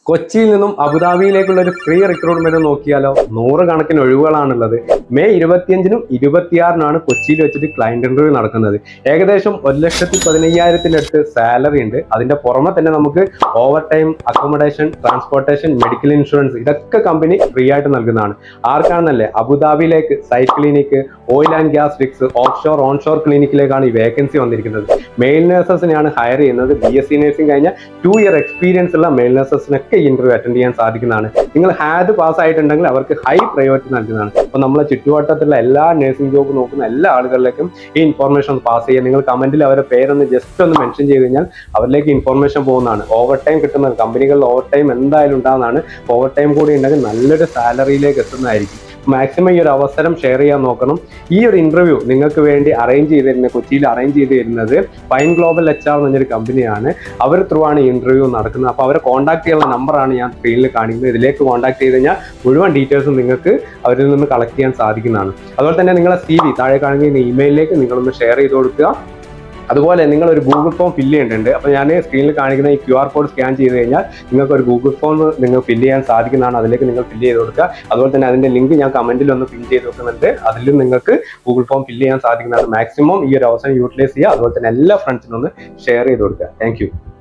കൊച്ചിയിൽ നിന്നും അബുദാബിയിലേക്കുള്ള ഒരു ഫ്രീ റിക്രൂട്ട്മെന്റ് നോക്കിയാലോ നൂറ് കണക്കിന് ഒഴിവുകളാണുള്ളത് മെയ് ഇരുപത്തിയഞ്ചിനും ഇരുപത്തിയാറിനാണ് കൊച്ചിയിൽ വെച്ചിട്ട് ക്ലയന്റ് ഇന്റർവ്യൂ നടക്കുന്നത് ഏകദേശം ഒരു ലക്ഷത്തി പതിനയ്യായിരത്തിന്റെ അടുത്ത് സാലറി ഉണ്ട് അതിന്റെ പുറമെ തന്നെ നമുക്ക് over time accommodation transportation medical insurance ഇതൊക്കെ കമ്പനി ഫ്രീ ആയിട്ട് നൽകുന്നതാണ് ആർക്കാണെന്നല്ലേ അബുദാബിയിലേക്ക് site clinic oil and gas fix offshore onshore ക്ലിനിക്കിലേക്കാണ് ഈ വേക്കൻസി വന്നിരിക്കുന്നത് മെയിൽ നഴ്സസിനെയാണ് ഹയർ ചെയ്യുന്നത് ബി എസ് സി നഴ്സിംഗ് കഴിഞ്ഞ ടു ഇയർ എക്സ്പീരിയൻസ് ഉള്ള മെയിൽ നഴ്സസിനൊക്കെ ഈ ഇന്റർവ്യൂ അറ്റൻഡ് ചെയ്യാൻ സാധിക്കുന്നതാണ് നിങ്ങൾ ഹാഡ് പാസ് ആയിട്ടുണ്ടെങ്കിൽ അവർക്ക് ഹൈ പ്രയോറിറ്റി നൽകുന്നതാണ് അപ്പോൾ നമ്മളെ ചുറ്റുവട്ടത്തുള്ള എല്ലാ നഴ്സിംഗ് ജോബ് നോക്കുന്ന എല്ലാ ആളുകളിലേക്കും ഈ ഇൻഫോർമേഷൻ പാസ് ചെയ്യുക നിങ്ങൾ കമന്റിൽ അവരുടെ പേരൊന്ന് ജസ്റ്റ് ഒന്ന് മെൻഷൻ ചെയ്ത് കഴിഞ്ഞാൽ അവരിലേക്ക് ഇൻഫോർമേഷൻ പോകുന്നതാണ് ഓവർ ടൈം കിട്ടുന്നത് കമ്പനികളിൽ ഓവർ ടൈം എന്തായാലും ഉണ്ടാകുന്നതാണ് ഓവർ ടൈം കൂടി ഉണ്ടെങ്കിൽ നല്ലൊരു സാലറിയിലേക്ക് എത്തുന്നതായിരിക്കും മാക്സിമം ഈ ഒരു അവസരം ഷെയർ ചെയ്യാൻ നോക്കണം ഈ ഒരു ഇന്റർവ്യൂ നിങ്ങൾക്ക് വേണ്ടി അറേഞ്ച് ചെയ്തിരുന്നത് കൊച്ചിയിൽ അറേഞ്ച് ചെയ്ത് തരുന്നത് ഫൈൻ ഗ്ലോബൽ എച്ച് ആർ എന്നൊരു കമ്പനിയാണ് അവർ ത്രൂ ആണ് ഈ ഇന്റർവ്യൂ നടക്കുന്നത് അപ്പോൾ അവരെ കോൺടാക്ട് ചെയ്യാനുള്ള നമ്പറാണ് ഞാൻ സ്ക്രീനിൽ കാണിക്കുന്നത് ഇതിലേക്ക് കോൺടാക്ട് ചെയ്ത് കഴിഞ്ഞാൽ മുഴുവൻ ഡീറ്റെയിൽസും നിങ്ങൾക്ക് അവരിൽ നിന്ന് കളക്ട് ചെയ്യാൻ സാധിക്കുന്നതാണ് അതുപോലെ തന്നെ നിങ്ങളെ സി വി താഴെ കാണിക്കുന്ന ഇമെയിലിലേക്ക് നിങ്ങളൊന്ന് ഷെയർ ചെയ്ത് കൊടുക്കുക അതുപോലെ നിങ്ങൾ ഒരു ഗൂഗിൾ ഫോം ഫില്ല് ചെയ്യേണ്ടതുണ്ട് അപ്പോൾ ഞാൻ സ്ക്രീനിൽ കാണിക്കുന്ന ഈ ക്യു ആർ കോഡ് സ്കാൻ ചെയ്ത് കഴിഞ്ഞാൽ നിങ്ങൾക്ക് ഒരു ഗൂഗിൾ ഫോം നിങ്ങൾ ഫില്ല് ചെയ്യാൻ സാധിക്കുന്നതാണ് അതിലേക്ക് നിങ്ങൾ ഫില്ല് ചെയ്ത് കൊടുക്കുക അതുപോലെ തന്നെ അതിന്റെ ലിങ്ക് ഞാൻ കമന്റിൽ ഒന്ന് പിൻ ചെയ്ത് വെക്കുന്നുണ്ട് അതിലും നിങ്ങൾക്ക് ഗൂഗിൾ ഫോം ഫില്ല് ചെയ്യാൻ സാധിക്കുന്നതാണ് മാക്സിമം ഈ ഒരു അവസരം യൂട്ടിലൈസ് ചെയ്യുക അതുപോലെ തന്നെ എല്ലാ ഫ്രണ്ട്സിനും ഒന്ന് ഷെയർ ചെയ്ത് കൊടുക്കുക താങ്ക്